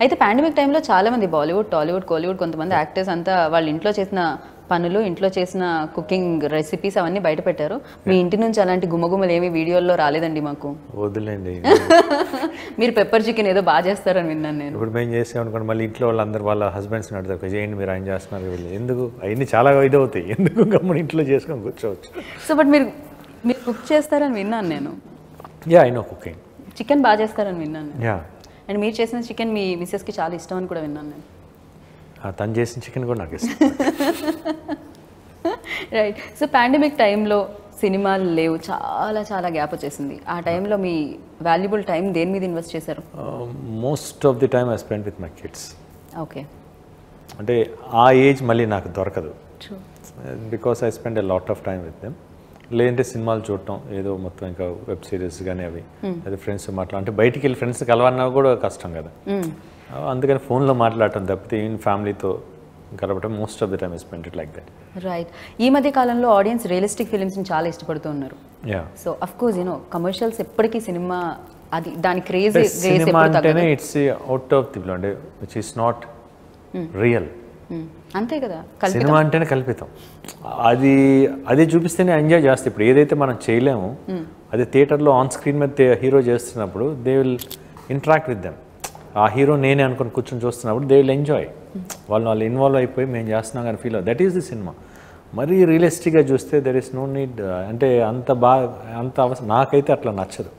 అయితే పాండమిక్ టైంలో చాలా మంది బాలీవుడ్ టాలీవుడ్ కోలీవుడ్ కొంతమంది యాక్టర్స్ అంతా వాళ్ళ ఇంట్లో చేసిన పనులు ఇంట్లో చేసిన కుకింగ్ రెసిపీస్ అవన్నీ బయట పెట్టారు మీ ఇంటి నుంచి అలాంటి గుమ్మగుమ్మలు ఏమి వీడియోల్లో రాలేదండి మాకు వదిలేండి మీరు పెప్పర్ చికెన్ ఏదో బాగా చేస్తారని విన్నాను నేను ఇప్పుడు మేము చేసాం అనుకోండి మళ్ళీ ఇంట్లో వాళ్ళందరూ వాళ్ళ హస్బెండ్స్ అడుగుతారు చేయండి మీరు ఆయన చేస్తున్నారు వీళ్ళు ఎందుకు అవన్నీ చాలా ఇది అవుతాయి ఎందుకు గమ్మున ఇంట్లో చేసుకొని కూర్చోవచ్చు సో బట్ మీరు మీరు కుక్ చేస్తారని విన్నాను నేను yeah I know cooking chicken బాగా చేస్తారని విన్నాను నేను యా అండ్ మీరు చేసిన చికెన్ మీ మిస్సెస్కి చాలా ఇష్టం అని కూడా విన్నాను నేను తను చేసిన చికెన్ కూడా నాకు ఇష్టం రైట్ సో పాండమిక్ టైంలో సినిమాలు లేవు చాలా చాలా గ్యాప్ వచ్చేసింది ఆ టైంలో మీ వాల్యుబుల్ టైం దేని మీద ఇన్వెస్ట్ చేశారు most of the time I spend with my kids okay అంటే ఆ ఏజ్ మళ్ళీ నాకు దొరకదు because I spend a lot of time with them లేదంటే సినిమాలు చూడటం ఏదో మొత్తం ఇంకా వెబ్ సిరీస్ కానీ అవి అదే ఫ్రెండ్స్ మాట్లాడ అంటే బయటికి వెళ్ళి ఫ్రెండ్స్ కలవన్నా కూడా కష్టం కదా అందుకని ఫోన్లో మాట్లాడటం తప్పితే ఈవెన్ ఫ్యామిలీతో కలపటం most of the time I spend it like that right ఈ మధ్య కాలంలో ఆడియన్స్ రియలిస్టిక్ ఫిలిమ్స్ని చాలా ఇష్టపడుతూ ఉన్నారు yeah so of course you know commercials ఎప్పటికీ సినిమా అది దాని క్రేజ్ సినిమా అంటేనే ఇట్స్ అవుట్ ఆఫ్ ది అంటే విచ్ ఈస్ నాట్ రియల్ అంతే కదా కల్ సినిమా అంటేనే కల్పితం అది అది చూపిస్తేనే ఎంజాయ్ చేస్తాయి ఇప్పుడు ఏదైతే మనం చేయలేము అది థియేటర్లో ఆన్ స్క్రీన్ మీద హీరో చేస్తున్నప్పుడు they will interact with them ఆ హీరో నేనే అనుకుని కూర్చొని చూస్తున్నప్పుడు దే విల్ ఎంజాయ్ వాళ్ళు వాళ్ళు ఇన్వాల్వ్ అయిపోయి మేము చేస్తున్నాం కానీ feel that is the cinema మరీ రియలిస్టిక్గా చూస్తే దెర్ ఇస్ నో నీడ్ అంటే అంత బాగా అంత అవసరం నాకైతే అట్లా నచ్చదు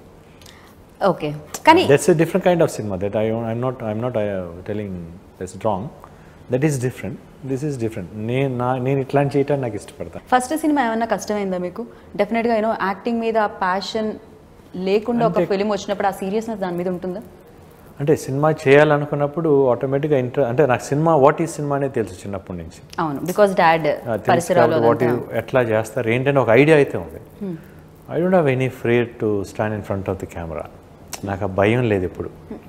ఓకే కానీ that's a different kind of cinema that I I'm not I'm not telling that's wrong that is different this is different నేను నా నేను ఇట్లాంటి చేయటానికి నాకు ఇష్టపడతాను ఫస్ట్ సినిమా ఏమన్నా కష్టమైందా మీకు డెఫినెట్గా యూనో యాక్టింగ్ మీద ప్యాషన్ లేకుండా ఒక ఫిలిం వచ్చినప్పుడు ఆ సీరియస్నెస్ దాని మీద ఉంటుందా అంటే సినిమా చేయాలనుకున్నప్పుడు ఆటోమేటిక్గా ఇంటర్ అంటే నాకు సినిమా వాట్ ఈ సినిమా అనేది తెలుసు చిన్నప్పటి నుంచి అవును బికాస్ డాడ్ ఆ, తెలుసు పరిసరాలు కాబట్టి వాట్ ఎట్లా చేస్తారు ఏంటంటే ఒక ఐడియా అయితే ఉంది I don't have any fraid to stand in front of the camera నాకు ఆ భయం లేదు ఇప్పుడు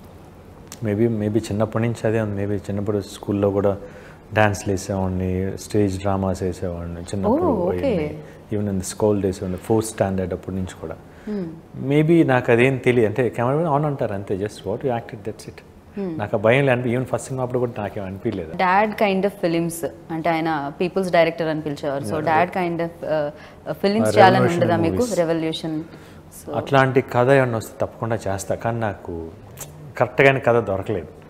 మేబీ మేబీ చిన్నప్పటి నుంచి అదే ఉంది మేబీ చిన్నప్పుడు స్కూల్లో కూడా డాన్స్లు వేసేవాడిని స్టేజ్ డ్రామాస్ వేసేవాడిని చిన్నప్పుడు okay. Even in school days ఉండే ఫోర్త్ స్టాండర్డ్ అప్పటి నుంచి కూడా మేబీ నాకు అదేం తెలియదు అంటే కెమెరా ఆన్ అంటారు అంతే just what you acted that's it నాకు ఆ భయం లేదు ఈవెన్ ఫస్ట్ సినిమా అప్పుడు కూడా నాకేం అనిపించలేదు డాడ్ కైండ్ ఆఫ్ ఫిలిమ్స్ అంటే ఆయన పీపుల్స్ డైరెక్టర్ అని పిలిచేవారు so that kind of films చేయాలని ఉండదా మీకు రెవల్యూషన్ సో అట్లాంటి కథ ఏమన్నా వస్తే తప్పకుండా చేస్తా కానీ నాకు కరెక్ట్గానే కథ దొరకలేదు